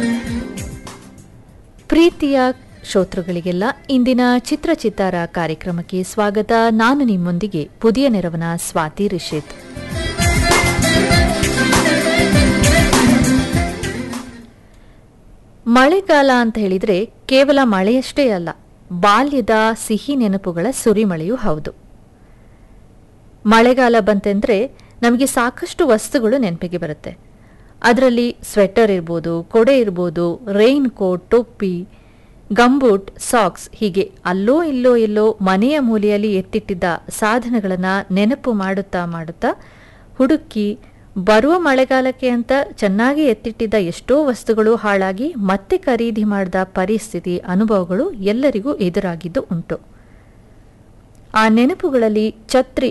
ಪ್ರೀತಿಯ ಶ್ರೋತೃಗಳಿಗೆಲ್ಲ ಇಂದಿನ ಚಿತ್ರಚಿತ್ತಾರ ಕಾರ್ಯಕ್ರಮಕ್ಕೆ ಸ್ವಾಗತ ನಾನು ನಿಮ್ಮೊಂದಿಗೆ ಪುದಿಯ ನೆರವನ ಸ್ವಾತಿ ರಿಷಿತ್ ಮಳೆಗಾಲ ಅಂತ ಹೇಳಿದ್ರೆ ಕೇವಲ ಮಳೆಯಷ್ಟೇ ಅಲ್ಲ ಬಾಲ್ಯದ ಸಿಹಿ ನೆನಪುಗಳ ಸುರಿಮಳೆಯೂ ಹೌದು ಮಳೆಗಾಲ ಬಂತೆಂದ್ರೆ ನಮಗೆ ಸಾಕಷ್ಟು ವಸ್ತುಗಳು ನೆನಪಿಗೆ ಬರುತ್ತೆ ಅದರಲ್ಲಿ ಸ್ವೆಟರ್ ಇರ್ಬೋದು ಕೊಡೆ ಇರ್ಬೋದು ರೈನ್ ಕೋಟ್ ಟೊಪ್ಪಿ ಗಂಬೂಟ್ ಸಾಕ್ಸ್ ಹೀಗೆ ಅಲ್ಲೋ ಇಲ್ಲೋ ಎಲ್ಲೋ ಮನೆಯ ಮೂಲೆಯಲ್ಲಿ ಎತ್ತಿಟ್ಟಿದ್ದ ಸಾಧನಗಳನ್ನು ನೆನಪು ಮಾಡುತ್ತಾ ಮಾಡುತ್ತಾ ಹುಡುಕಿ ಬರುವ ಮಳೆಗಾಲಕ್ಕೆ ಅಂತ ಚೆನ್ನಾಗಿ ಎತ್ತಿಟ್ಟಿದ್ದ ಎಷ್ಟೋ ವಸ್ತುಗಳು ಹಾಳಾಗಿ ಮತ್ತೆ ಖರೀದಿ ಮಾಡಿದ ಪರಿಸ್ಥಿತಿ ಅನುಭವಗಳು ಎಲ್ಲರಿಗೂ ಎದುರಾಗಿದ್ದು ಉಂಟು ಆ ನೆನಪುಗಳಲ್ಲಿ ಛತ್ರಿ